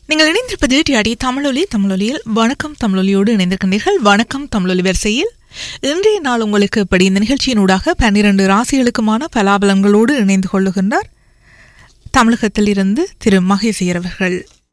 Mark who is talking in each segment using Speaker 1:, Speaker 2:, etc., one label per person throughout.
Speaker 1: நீங்கள் இணைந்திருப்பது டிஆடி தமிழொலி தமிழொலியில் வணக்கம் தமிழொலியோடு இணைந்திருக்கின்றீர்கள் வணக்கம் தமிழொலி வரிசையில் இன்றைய நாள் உங்களுக்கு இப்படி இந்த நிகழ்ச்சியினூடாக பன்னிரண்டு ராசிகளுக்குமான பலாபலங்களோடு இணைந்து கொள்ளுகின்றார் தமிழகத்தில் இருந்து திரு மகேசியர் அவர்கள்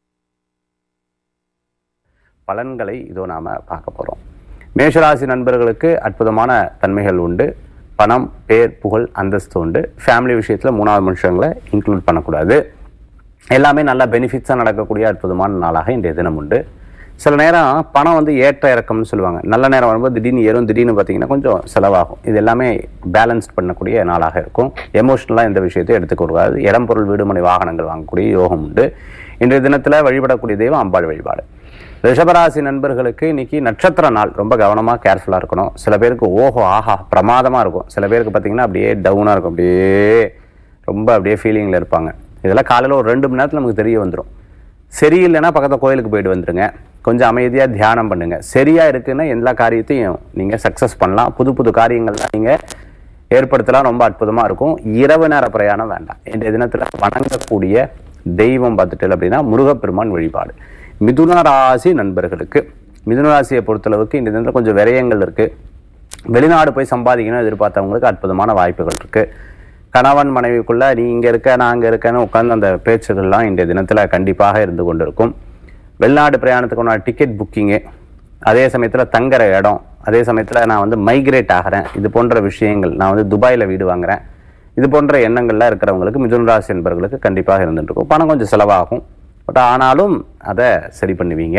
Speaker 2: பலன்களை இதோ நாம பார்க்க போறோம் மேஷராசி நண்பர்களுக்கு அற்புதமான தன்மைகள் உண்டு பணம் பேர் புகழ் அந்தஸ்து உண்டு ஃபேமிலி விஷயத்துல மூணாவது மனுஷங்களை இன்க்ளூட் பண்ணக்கூடாது எல்லாமே நல்ல பெனிஃபிட்ஸாக நடக்கக்கூடிய அற்புதமான நாளாக இன்றைய தினம் உண்டு சில நேரம் பணம் வந்து ஏற்ற இறக்கம்னு சொல்லுவாங்க நல்ல நேரம் வரும்போது திடீர்னு ஏறும் திடீர்னு பார்த்தீங்கன்னா கொஞ்சம் செலவாகும் இது எல்லாமே பேலன்ஸ் பண்ணக்கூடிய நாளாக இருக்கும் எமோஷ்னலாக இந்த விஷயத்தை எடுத்துக்கூடாது இடம் பொருள் வீடுமனை வாகனங்கள் வாங்கக்கூடிய யோகம் உண்டு இன்றைய தினத்தில் வழிபடக்கூடிய தெய்வம் அம்பாள் வழிபாடு ரிஷபராசி நண்பர்களுக்கு இன்னைக்கு நட்சத்திர நாள் ரொம்ப கவனமாக கேர்ஃபுல்லாக இருக்கணும் சில பேருக்கு ஓஹோ ஆஹா பிரமாதமாக இருக்கும் சில பேருக்கு பார்த்தீங்கன்னா அப்படியே டவுனாக இருக்கும் அப்படியே ரொம்ப அப்படியே ஃபீலிங்கில் இருப்பாங்க இதெல்லாம் காலையில் ஒரு ரெண்டு மணி நேரத்தில் நமக்கு தெரிய வந்துடும் சரியில்லைன்னா பக்கத்தில் கோயிலுக்கு போயிட்டு வந்துடுங்க கொஞ்சம் அமைதியாக தியானம் பண்ணுங்க சரியா இருக்குன்னா எல்லா காரியத்தையும் நீங்கள் சக்ஸஸ் பண்ணலாம் புது புது காரியங்கள்லாம் நீங்கள் ஏற்படுத்தலாம் ரொம்ப அற்புதமாக இருக்கும் இரவு நேர பிரயாணம் வேண்டாம் இன்றைய தினத்தில் வணங்கக்கூடிய தெய்வம் பார்த்துட்டு அப்படின்னா முருகப்பெருமான் வழிபாடு மிதுன ராசி நண்பர்களுக்கு மிதுன ராசியை பொறுத்தளவுக்கு இந்த தினத்தில் கொஞ்சம் விரயங்கள் இருக்குது வெளிநாடு போய் சம்பாதிக்கணும் எதிர்பார்த்தவங்களுக்கு அற்புதமான வாய்ப்புகள் இருக்குது கணவன் மனைவிக்குள்ள நீ இங்கே இருக்க நான் அங்கே இருக்கேன்னு உட்காந்து அந்த பேச்சுகள்லாம் இன்றைய தினத்தில் கண்டிப்பாக இருந்து கொண்டிருக்கும் வெளிநாடு பிரயாணத்துக்கான டிக்கெட் புக்கிங்கு அதே சமயத்தில் தங்குற இடம் அதே சமயத்தில் நான் வந்து மைக்ரேட் ஆகிறேன் இது போன்ற விஷயங்கள் நான் வந்து துபாயில் வீடு வாங்குறேன் இது போன்ற எண்ணங்கள்லாம் இருக்கிறவங்களுக்கு மிதுன ராசி என்பவர்களுக்கு கண்டிப்பாக இருந்துட்டு இருக்கும் பணம் கொஞ்சம் செலவாகும் பட் ஆனாலும் அதை சரி பண்ணுவீங்க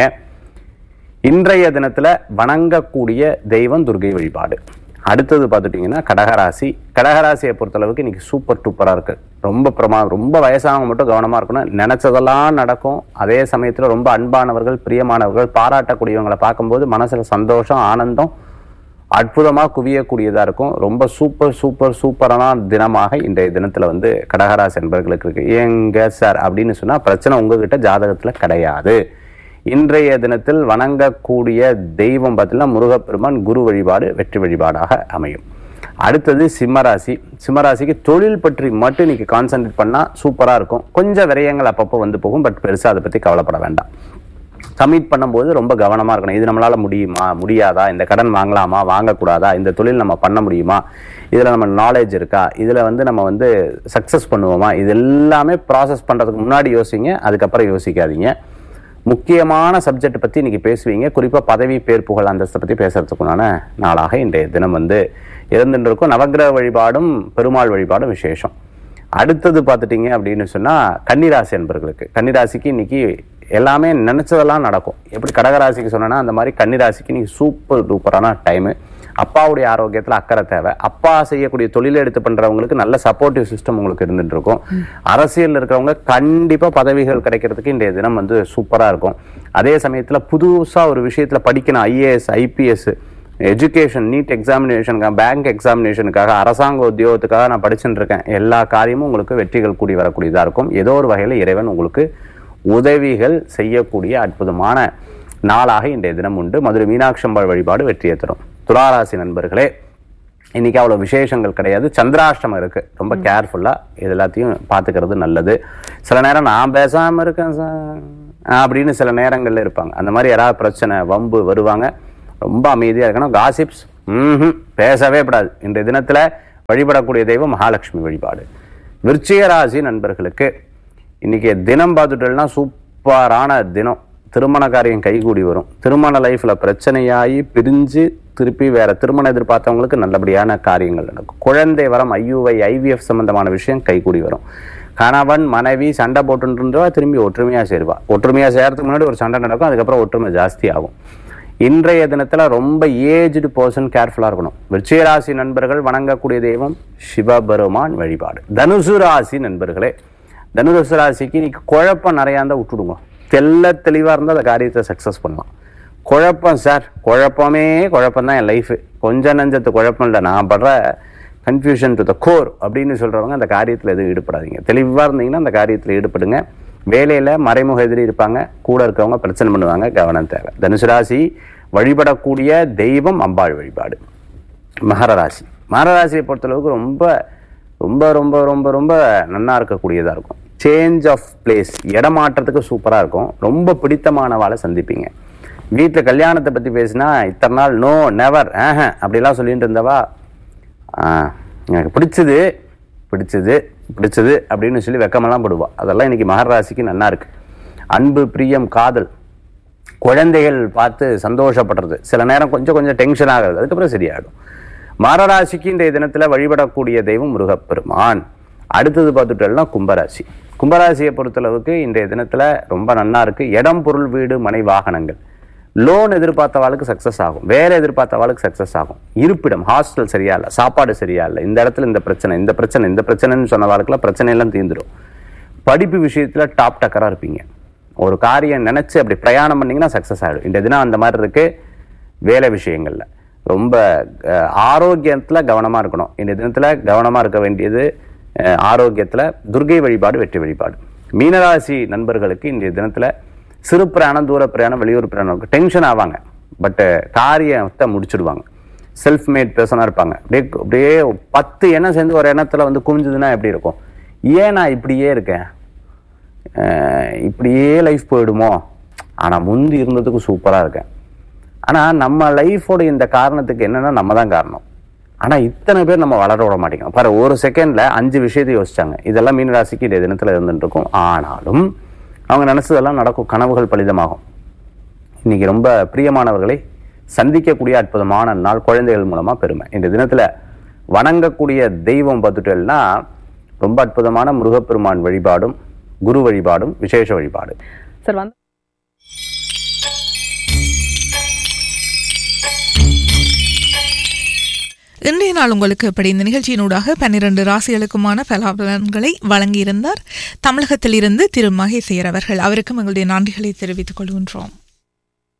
Speaker 2: இன்றைய தினத்தில் வணங்கக்கூடிய தெய்வம் துர்கை வழிபாடு அடுத்தது பார்த்துட்டிங்கன்னா கடகராசி கடகராசியை பொறுத்தளவுக்கு இன்னைக்கு சூப்பர் டூப்பராக இருக்கு ரொம்ப பிரமா ரொம்ப வயசானவங்க மட்டும் கவனமாக இருக்கணும் நினச்சதெல்லாம் நடக்கும் அதே சமயத்தில் ரொம்ப அன்பானவர்கள் பிரியமானவர்கள் பாராட்டக்கூடியவங்களை பார்க்கும்போது மனசில் சந்தோஷம் ஆனந்தம் அற்புதமாக குவியக்கூடியதாக இருக்கும் ரொம்ப சூப்பர் சூப்பர் சூப்பரான தினமாக இன்றைய தினத்தில் வந்து கடகராசி என்பர்களுக்கு இருக்கு ஏங்க சார் அப்படின்னு சொன்னால் பிரச்சனை உங்ககிட்ட ஜாதகத்தில் கிடையாது இன்றைய தினத்தில் வணங்கக்கூடிய தெய்வம் பார்த்தீங்கன்னா முருகப்பெருமான் குரு வழிபாடு வெற்றி வழிபாடாக அமையும் அடுத்தது சிம்மராசி சிம்மராசிக்கு தொழில் பற்றி மட்டும் இன்னைக்கு கான்சென்ட்ரேட் பண்ணால் சூப்பராக இருக்கும் கொஞ்சம் விரயங்கள் அப்பப்போ வந்து போகும் பட் பெருசாக அதை பற்றி கவலைப்பட வேண்டாம் கமிட் பண்ணும்போது ரொம்ப கவனமாக இருக்கணும் இது நம்மளால் முடியுமா முடியாதா இந்த கடன் வாங்கலாமா வாங்கக்கூடாதா இந்த தொழில் நம்ம பண்ண முடியுமா இதில் நம்ம நாலேஜ் இருக்கா இதில் வந்து நம்ம வந்து சக்ஸஸ் பண்ணுவோமா இது எல்லாமே ப்ராசஸ் பண்ணுறதுக்கு முன்னாடி யோசிங்க அதுக்கப்புறம் யோசிக்காதீங்க முக்கியமான சப்ஜெக்ட் பற்றி இன்னைக்கு பேசுவீங்க குறிப்பாக பதவி பேர் புகழ் அந்தஸ்தை பற்றி பேசுறதுக்குண்டான நாளாக இன்றைய தினம் வந்து இருந்துட்டு இருக்கும் நவக்கிரக வழிபாடும் பெருமாள் வழிபாடும் விசேஷம் அடுத்தது பார்த்துட்டீங்க அப்படின்னு சொன்னால் கன்னிராசி என்பர்களுக்கு கன்னிராசிக்கு இன்னைக்கு எல்லாமே நினச்சதெல்லாம் நடக்கும் எப்படி கடகராசிக்கு சொன்னேன்னா அந்த மாதிரி கன்னிராசிக்கு இன்னைக்கு சூப்பர் டூப்பரான டைமு அப்பாவுடைய ஆரோக்கியத்தில் அக்கறை தேவை அப்பா செய்யக்கூடிய தொழிலை எடுத்து பண்ணுறவங்களுக்கு நல்ல சப்போர்ட்டிவ் சிஸ்டம் உங்களுக்கு இருந்துட்டு இருக்கும் அரசியலில் இருக்கிறவங்க கண்டிப்பாக பதவிகள் கிடைக்கிறதுக்கு இன்றைய தினம் வந்து சூப்பராக இருக்கும் அதே சமயத்தில் புதுசாக ஒரு விஷயத்தில் படிக்கணும் ஐஏஎஸ் ஐபிஎஸ் எஜுகேஷன் நீட் எக்ஸாமினேஷனுக்காக பேங்க் எக்ஸாமினேஷனுக்காக அரசாங்க உத்தியோகத்துக்காக நான் படிச்சுட்டு இருக்கேன் எல்லா காரியமும் உங்களுக்கு வெற்றிகள் கூடி வரக்கூடியதாக இருக்கும் ஏதோ ஒரு வகையில் இறைவன் உங்களுக்கு உதவிகள் செய்யக்கூடிய அற்புதமான நாளாக இன்றைய தினம் உண்டு மதுரை மீனாட்சி அம்பாள் வழிபாடு வெற்றியை தரும் துளாராசி நண்பர்களே இன்னைக்கு அவ்வளோ விசேஷங்கள் கிடையாது சந்திராஷ்டமம் இருக்கு ரொம்ப கேர்ஃபுல்லாக இது எல்லாத்தையும் பார்த்துக்கிறது நல்லது சில நேரம் நான் பேசாமல் இருக்கேன் சார் அப்படின்னு சில நேரங்களில் இருப்பாங்க அந்த மாதிரி யாராவது பிரச்சனை வம்பு வருவாங்க ரொம்ப அமைதியாக இருக்கணும் காசிப்ஸ் ம் பேசவே கூடாது இன்றைய தினத்தில் வழிபடக்கூடிய தெய்வம் மகாலட்சுமி வழிபாடு விருச்சிக ராசி நண்பர்களுக்கு இன்னைக்கு தினம் பார்த்துட்டோம்னா சூப்பரான தினம் திருமண காரியம் கைகூடி வரும் திருமண லைஃப்ல பிரச்சனையாகி பிரிஞ்சு திருப்பி வேற திருமணம் எதிர்பார்த்தவங்களுக்கு நல்லபடியான காரியங்கள் நடக்கும் குழந்தை வரம் ஐயுவை ஐவிஎஃப் சம்பந்தமான விஷயம் கைகூடி வரும் கணவன் மனைவி சண்டை போட்டுருந்தவா திரும்பி ஒற்றுமையா சேருவா ஒற்றுமையா சேர்றதுக்கு முன்னாடி ஒரு சண்டை நடக்கும் அதுக்கப்புறம் ஒற்றுமை ஜாஸ்தி ஆகும் இன்றைய தினத்துல ரொம்ப ஏஜ்டு பர்சன் கேர்ஃபுல்லா இருக்கணும் விருச்சிக ராசி நண்பர்கள் வணங்கக்கூடிய தெய்வம் சிவபெருமான் வழிபாடு தனுசு ராசி நண்பர்களே தனுசு ராசிக்கு இன்னைக்கு குழப்பம் நிறையா இருந்தால் விட்டுடுங்க தெல்ல தெளிவாக இருந்தால் அந்த காரியத்தை சக்ஸஸ் பண்ணலாம் குழப்பம் சார் குழப்பமே குழப்பம் தான் என் லைஃபு கொஞ்சம் நஞ்சத்து குழப்பம் இல்லை நான் படுற கன்ஃபியூஷன் டு த கோர் அப்படின்னு சொல்கிறவங்க அந்த காரியத்தில் எதுவும் ஈடுபடாதீங்க தெளிவாக இருந்தீங்கன்னா அந்த காரியத்தில் ஈடுபடுங்க வேலையில் மறைமுக எதிரி இருப்பாங்க கூட இருக்கவங்க பிரச்சனை பண்ணுவாங்க கவனம் தேவை தனுசு ராசி வழிபடக்கூடிய தெய்வம் அம்பாள் வழிபாடு மகர ராசி மகர ராசியை பொறுத்தளவுக்கு ரொம்ப ரொம்ப ரொம்ப ரொம்ப ரொம்ப நன்னா இருக்கக்கூடியதாக இருக்கும் சேஞ்ச் ஆஃப் பிளேஸ் இடமாற்றத்துக்கு சூப்பராக இருக்கும் ரொம்ப பிடித்தமானவாளை சந்திப்பீங்க வீட்டில் கல்யாணத்தை பற்றி பேசினா இத்தனை நாள் நோ நெவர் ஆஹ அப்படிலாம் சொல்லிட்டு இருந்தவா ஆ, எனக்கு பிடிச்சது பிடிச்சது பிடிச்சது அப்படின்னு சொல்லி வெக்கமெல்லாம் போடுவா அதெல்லாம் இன்னைக்கு மகர ராசிக்கு நல்லா இருக்கு அன்பு பிரியம் காதல் குழந்தைகள் பார்த்து சந்தோஷப்படுறது சில நேரம் கொஞ்சம் கொஞ்சம் டென்ஷன் ஆகுறது அதுக்கப்புறம் சரியாயிடும் மகராசிக்கு இன்றைய தினத்தில் வழிபடக்கூடிய தெய்வம் முருகப்பெருமான் அடுத்தது பார்த்துட்டோம்னா கும்பராசி கும்பராசியை பொறுத்தளவுக்கு இன்றைய தினத்தில் ரொம்ப நன்னா இருக்கு இடம் பொருள் வீடு மனை வாகனங்கள் லோன் எதிர்பார்த்தவாளுக்கு சக்ஸஸ் ஆகும் வேலை எதிர்பார்த்தவாளுக்கு சக்ஸஸ் ஆகும் இருப்பிடம் ஹாஸ்டல் சரியா இல்லை சாப்பாடு சரியா இல்லை இந்த இடத்துல இந்த பிரச்சனை இந்த பிரச்சனை இந்த பிரச்சனைன்னு சொன்னவாளுக்குலாம் பிரச்சனை எல்லாம் தீந்துடும் படிப்பு விஷயத்துல டாப் டக்கராக இருப்பீங்க ஒரு காரியம் நினைச்சு அப்படி பிரயாணம் பண்ணீங்கன்னா சக்ஸஸ் ஆகிடும் இந்த தினம் அந்த மாதிரி இருக்கு வேலை விஷயங்கள்ல ரொம்ப அஹ், ஆரோக்கியத்துல கவனமா இருக்கணும் இந்த தினத்துல கவனமா இருக்க வேண்டியது அஹ், ஆரோக்கியத்துல துர்கை வழிபாடு வெற்றி வழிபாடு மீனராசி நண்பர்களுக்கு இன்றைய தினத்துல சிறு பிரயாணம் தூர பிரயாணம் வெளியூர் பிரயாணம் டென்ஷன் ஆவாங்க பட் காரியத்தை முடிச்சிடுவாங்க செல்ஃப் மேட் பர்சனாக இருப்பாங்க அப்படியே அப்படியே பத்து எண்ணம் சேர்ந்து ஒரு எண்ணத்துல வந்து குமிஞ்சதுன்னா எப்படி இருக்கும் ஏன் நான் இப்படியே இருக்கேன் அஹ் இப்படியே லைஃப் போயிடுமோ ஆனால் முந்தி இருந்ததுக்கு சூப்பராக இருக்கேன் ஆனால் நம்ம லைஃபோட இந்த காரணத்துக்கு என்னன்னா நம்ம தான் காரணம் ஆனால் இத்தனை பேர் நம்ம வளர விட மாட்டேங்கிறோம் பாரு ஒரு செகண்டில் அஞ்சு விஷயத்தை யோசிச்சாங்க இதெல்லாம் மீனராசிக்கு இந்த தினத்தில் இருந்துட்டு இருக்கும் ஆனாலும் அவங்க நினச்சதெல்லாம் நடக்கும் கனவுகள் பலிதமாகும் இன்னைக்கு ரொம்ப பிரியமானவர்களை சந்திக்கக்கூடிய அற்புதமான நாள் குழந்தைகள் மூலமா பெருமை இந்த தினத்துல வணங்கக்கூடிய தெய்வம் பார்த்துட்டோம்னா ரொம்ப அற்புதமான முருகப்பெருமான் வழிபாடும் குரு வழிபாடும் விசேஷ வழிபாடு
Speaker 3: சார் வந்து
Speaker 1: இன்றைய நாள் உங்களுக்கு இப்படி இந்த நிகழ்ச்சியினூடாக பன்னிரண்டு ராசிகளுக்குமான பலாபலன்களை வழங்கியிருந்தார் தமிழகத்திலிருந்து திரு மகேசையர் அவர்கள் அவருக்கும் எங்களுடைய நன்றிகளை தெரிவித்துக் கொள்கின்றோம்